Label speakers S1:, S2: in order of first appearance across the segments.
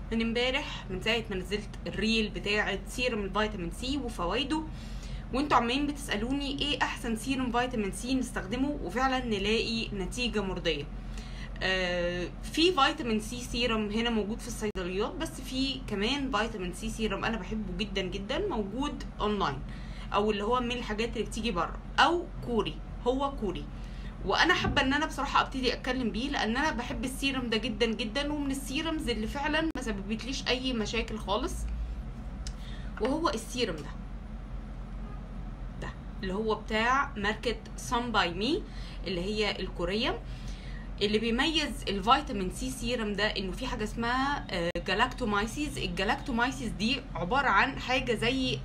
S1: من امبارح من ساعه ما نزلت الريل بتاعه سيرم الفيتامين سي وفوائده وانتوا عمالين بتسالوني ايه احسن سيرم فيتامين سي نستخدمه وفعلا نلاقي نتيجه مرضيه آه في فيتامين سي سيرم هنا موجود في الصيدليات بس في كمان فيتامين سي سيرم انا بحبه جدا جدا موجود اونلاين او اللي هو من الحاجات اللي بتيجي بره او كوري هو كوري وانا حابه ان انا بصراحه ابتدي اتكلم بيه لان انا بحب السيرم ده جدا جدا ومن السيرمز اللي فعلا ما سببتليش اي مشاكل خالص وهو السيرم ده ده اللي هو بتاع ماركه سان باي مي اللي هي الكوريه اللي بيميز الفيتامين سي سيرم ده انه في حاجه اسمها جلاكتومايسيس الجلاكتومايسيس دي عباره عن حاجه زي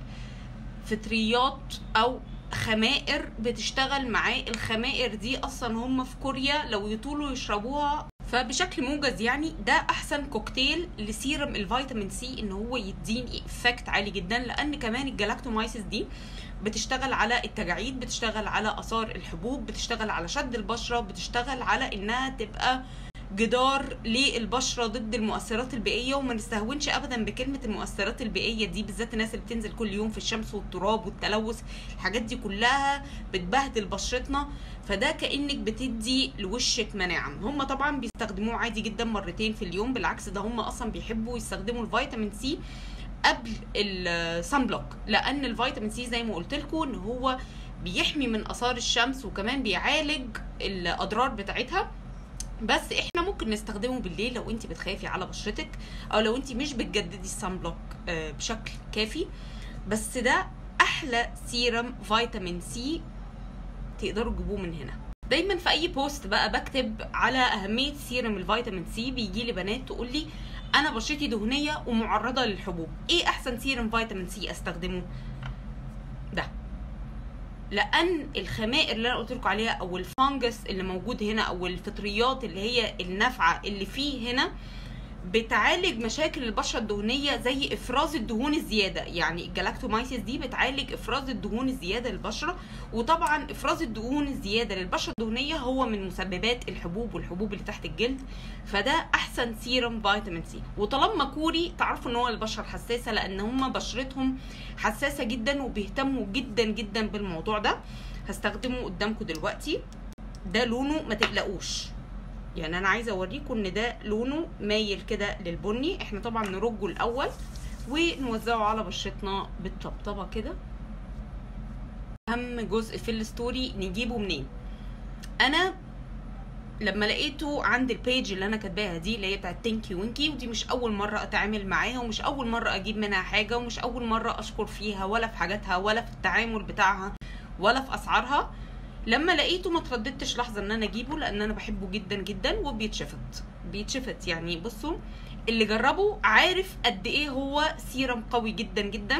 S1: فطريات او خمائر بتشتغل معاه الخمائر دي اصلا هم في كوريا لو يطولوا يشربوها فبشكل موجز يعني ده احسن كوكتيل لسيرم الفيتامين سي ان هو يديني افكت عالي جدا لان كمان الجلاكتومايسيس دي بتشتغل على التجاعيد بتشتغل على اثار الحبوب بتشتغل على شد البشره بتشتغل على انها تبقى جدار للبشره ضد المؤثرات البيئيه وما نستهونش ابدا بكلمه المؤثرات البيئيه دي بالذات الناس اللي بتنزل كل يوم في الشمس والتراب والتلوث الحاجات دي كلها بتبهدل بشرتنا فده كانك بتدي لوشك مناعه هم طبعا بيستخدموه عادي جدا مرتين في اليوم بالعكس ده هم اصلا بيحبوا يستخدموا الفيتامين سي قبل السان بلوك لان الفيتامين سي زي ما قلت لكم ان هو بيحمي من اثار الشمس وكمان بيعالج الاضرار بتاعتها بس احنا ممكن نستخدمه بالليل لو انت بتخافي على بشرتك او لو انت مش بتجددي السان بلوك بشكل كافي بس ده احلى سيرم فيتامين سي تقدروا تجيبوه من هنا دايما في اي بوست بقى بكتب على اهميه سيرم الفيتامين سي بيجي لي بنات تقول لي انا بشرتي دهنيه ومعرضه للحبوب ايه احسن سيرم فيتامين سي استخدمه ده لان الخمائر اللي انا قلت لكم عليها او الفانجس اللي موجود هنا او الفطريات اللي هي النافعه اللي فيه هنا بتعالج مشاكل البشره الدهنيه زي افراز الدهون الزياده يعني الجلاكتومايسيس دي بتعالج افراز الدهون الزياده للبشره وطبعا افراز الدهون الزياده للبشره الدهنيه هو من مسببات الحبوب والحبوب اللي تحت الجلد فده احسن سيرم فيتامين سي وطالما كوري تعرفوا ان هو البشره حساسه لان هم بشرتهم حساسه جدا وبيهتموا جدا جدا بالموضوع ده هستخدمه قدامكم دلوقتي ده لونه ما تقلقوش يعني انا عايزه اوريكم ان ده لونه مايل كده للبني احنا طبعا نرجه الاول ونوزعه على بشرتنا بالطبطبه كده اهم جزء في الستوري نجيبه منين انا لما لقيته عند البيج اللي انا كاتباها دي اللي هي بتاعت تينكي وينكي ودي مش اول مره اتعامل معاها ومش اول مره اجيب منها حاجه ومش اول مره اشكر فيها ولا في حاجاتها ولا في التعامل بتاعها ولا في اسعارها لما لقيته ما ترددتش لحظه ان انا اجيبه لان انا بحبه جدا جدا وبيتشفت بيتشفت يعني بصوا اللي جربه عارف قد ايه هو سيرم قوي جدا جدا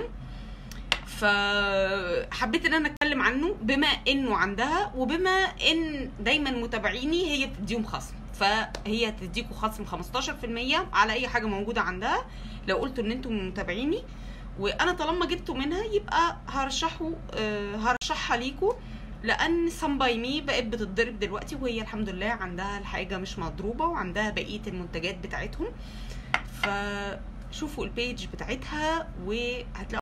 S1: فحبيت ان انا اتكلم عنه بما انه عندها وبما ان دايما متابعيني هي بتديهم خصم فهي هتديكوا خصم 15% على اي حاجه موجوده عندها لو قلتوا ان انتم متابعيني وانا طالما جبته منها يبقى هرشحه هرشحها ليكم لان سان باي مي بقت بتتضرب دلوقتي وهي الحمد لله عندها الحاجه مش مضروبه وعندها بقيه المنتجات بتاعتهم فشوفوا البيج بتاعتها وهتلاقوا